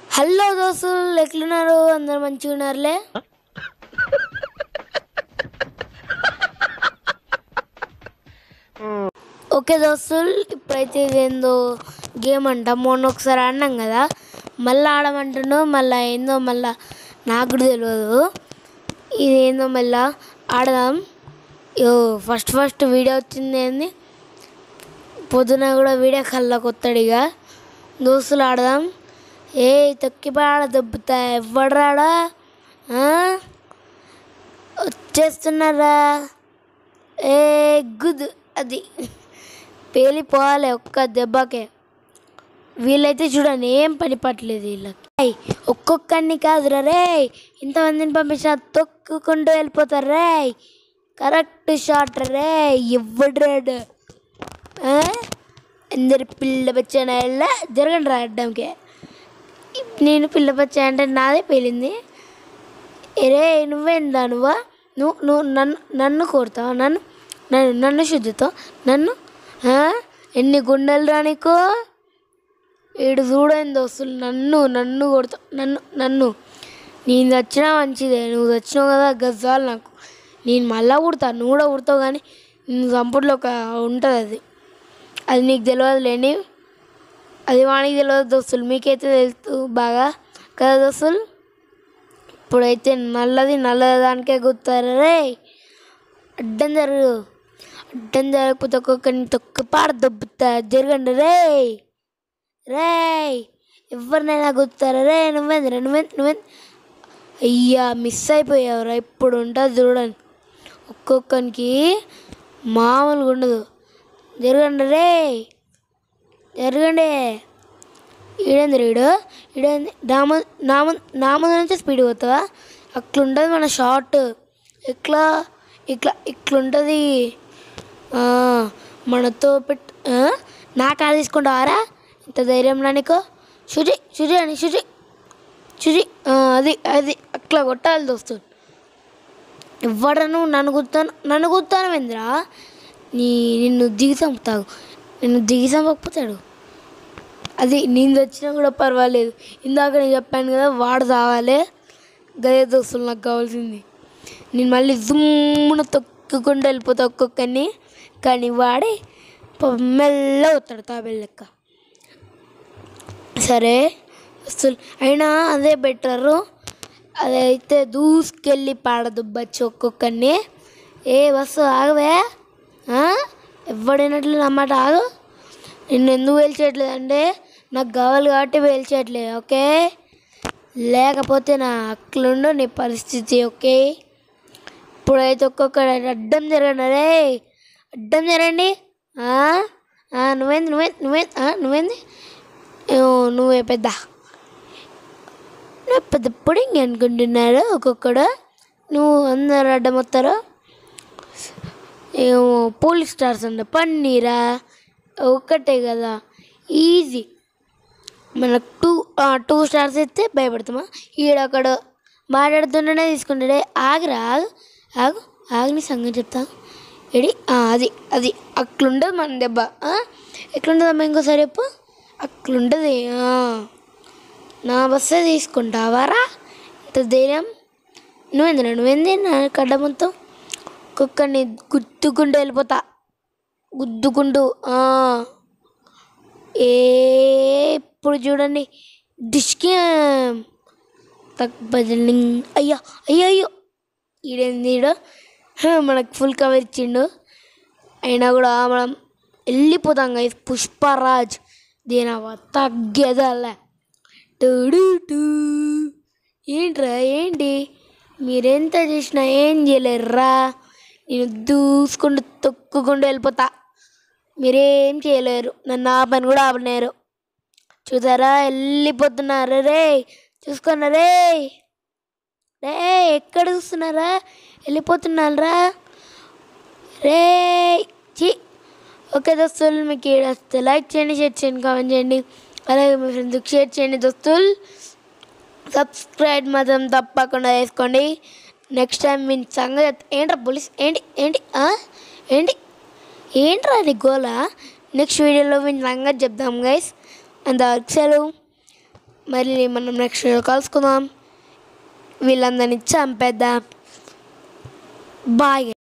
Hello దోస్తులు ఎట్లున్నారు అందరు మంచిగా ఉన్నారులే ఓకే దోస్తులు ఇప్పుడైతే ఇదేందో గేమ్ అంట మొన్న ఒకసారి ఆడినాం కదా మళ్ళీ ఆడమంటున్నావు మళ్ళీ ఏందో మళ్ళీ నాకు కూడా తెలియదు ఇదేందో మళ్ళీ ఆడదాం యో ఫస్ట్ ఫస్ట్ వీడియో వచ్చింది ఏంది పొద్దున కూడా వీడియో కల్లా కొత్తడు ఇక దోస్తులు ఆడదాం ఏ తొక్కిపాడ దెబ్బతా ఎవడరాడా ఆ? వచ్చేస్తున్నారా ఏ గుడ్ అది పేలిపోవాలి ఒక్క దెబ్బకే వీళ్ళైతే చూడండి ఏం పని పట్టలేదు వీళ్ళకి ఏయ్, ఒక్కొక్కడిని కాదురా రే ఇంతమందిని పంపించిన తొక్కుకుంటూ వెళ్ళిపోతారు రే కరెక్ట్ షాట్ రే ఇవ్వడ్రాడు అందరి పిల్ల బచ్చాన వెళ్ళ జరగండి రా అడ్డంకి నేను పిల్ల బచ్చా అంటే నాదే పేలింది రే నువ్వేందా నువ్వా నువ్వు నువ్వు నన్ను నన్ను కోరుతావా నన్ను నన్ను నన్ను శుద్ధితో నన్ను ఆ? ఎన్ని గుండెలు రా నీకు వీడు చూడండి దోస్తులు నన్ను నన్ను కొడతా నన్ను నన్ను నేను చచ్చినా మంచిదే నువ్వు చచ్చినావు కదా గజాలు నాకు నేను మళ్ళా కుడతా నువ్వు కూడా కుడతావు కానీ నేను చంపుట్లో ఒక ఉంటుంది అది అది నీకు తెలియదు లేని అది వానికి తెలియదు దోస్తులు మీకైతే తెలుసు బాగా కదా దోస్తులు ఇప్పుడైతే నల్లది నల్లది దానికే గుర్తారు రే అడ్డం జరుగు అడ్డం జరగకపోతే ఒక్కొక్కరిని తొక్కు పాడ దొబ్బుతా జరగండి రే రే ఎవరినైనా గుర్తారా రే నువ్వేంద్ర నువ్వే నువ్వే అయ్యా మిస్ అయిపోయావురా ఇప్పుడు ఉంటుంది చూడండి ఒక్కొక్కరికి మామూలుగా ఉండదు జరగండి రే జరగండి ఈడేంద్ర ఈడు ఈడేంది నామ నామ నామ నుంచి స్పీడ్ పోతావా అట్లుంటుంది మన షార్ట్ ఇట్లా ఇట్లా ఇట్లుంటుంది ఆ, మనతో పెట్ ఆ? నా కాడ తీసుకుంటావారా ఇంత ధైర్యం నీకు శుచి శుచి అని శుచి శుచి ఆ, అది అది అట్లా కొట్టాలి దోస్తు ఎవడను నన్ను గుర్తాను నన్ను గుర్తాను ఏంద్రా నీ నిన్ను దిగి చంపుతావు నిన్ను దిగి చంపకపోతాడు అది నేను వచ్చినా కూడా పర్వాలేదు ఇందాక నేను చెప్పాను కదా వాడు తావాలి గదే దోస్తులు నాకు కావాల్సింది నేను మళ్ళీ జుమ్మున తొక్కుకుంటూ వెళ్ళిపోతా ఒక్కొక్కరిని కానీ వాడే పాపం మెల్లగా వస్తాడు తాబేలు లెక్క సరే అసలు అయినా అదే బెటరు అదైతే దూసుకెళ్ళి పాడదుబ్బచ్చు ఒక్కొక్కరిని ఏ బస్సు ఆగవే ఆ? ఎవడైనట్లు నమ్మాట ఆగు నిన్ను ఎందుకు వేల్చేయట్లేదు అంటే నాకు కావాలి కాబట్టి వేల్చేయట్లేదు ఓకే లేకపోతే నా అక్కలుండు నీ పరిస్థితి ఓకే ఇప్పుడైతే ఒక్కొక్కడు అడ్డం జరగండి రే అడ్డం జరగండి ఆ? ఆ, నువ్వేంది నువ్వే నువ్వే ఆ, నువ్వేంది ఏమో నువ్వే పెద్ద నువ్వు పెద్ద పుడింగ్ అనుకుంటున్నారు ఒక్కొక్కడు నువ్వు అందరు అడ్డం వస్తారు ఏమో పోలీస్ స్టార్స్ అంట పన్నీరా ఒక్కటే కదా ఈజీ మనకు టూ టూ స్టార్స్ అయితే భయపడతామా ఈడక్కడ మాట్లాడుతుంటేనే తీసుకుంటాడే ఆగురా ఆగు ఆగు ఆగుని సంగతి చెప్తా ఎడి ఆ, అది అది అట్లుంటుంది మన దెబ్బ ఆ? ఎట్లుంటుందమ్మా ఇంకోసారి చెప్పు అట్లుంటుంది ఆ. నా బస్సే తీసుకుంటావారా ఇంత ధైర్యం నువ్వేంది నువ్వేంది నా కడ్డ మొత్తం కుక్కని గుద్దుకుంటూ వెళ్ళిపోతా గుద్దుకుంటూ ఆ. ఏ ఇప్పుడు చూడండి డిష్కి బదిలింగ్ అయ్యా అయ్యో అయ్యో ఈడేంది ఈడ హ, మనకు ఫుల్ కవర్ ఇచ్చిండు అయినా కూడా మనం వెళ్ళిపోతాం కదా పుష్పరాజ్ దీని తగ్గేదల్లా టూడు టూ ఏంట్రా ఏంటి మీరెంత చేసినా ఏం చేయలేరురా నేను దూసుకుంటూ తొక్కుకుంటూ వెళ్ళిపోతా మీరేం చేయలేరు నన్ను ఆపని కూడా ఆపలేరు చూసారా వెళ్ళిపోతున్నారు రే చూసుకున్నా రే రే ఎక్కడ చూస్తున్నారా వెళ్ళిపోతున్నారా రే చి ఓకే దోస్తులు మీకు ఈ వస్తే లైక్ చేయండి షేర్ చేయండి కామెంట్ చేయండి అలాగే మీ ఫ్రెండ్స్కి షేర్ చేయండి దోస్తులు సబ్స్క్రైబ్ మాత్రం తప్పకుండా చేసుకోండి నెక్స్ట్ టైం మీ సంగతి ఏంట్రా పోలీస్ ఏంటి ఏంటి ఆ? ఏంటి ఏంట్రా నీ గోలా నెక్స్ట్ వీడియోలో మీ సంగతి చెప్దాం గైస్ అంతవరకు సెలవు మళ్ళీ మనం నెక్స్ట్ వీడియో కలుసుకుందాం వీళ్ళందరినీ చంపేద్దాం బాయ్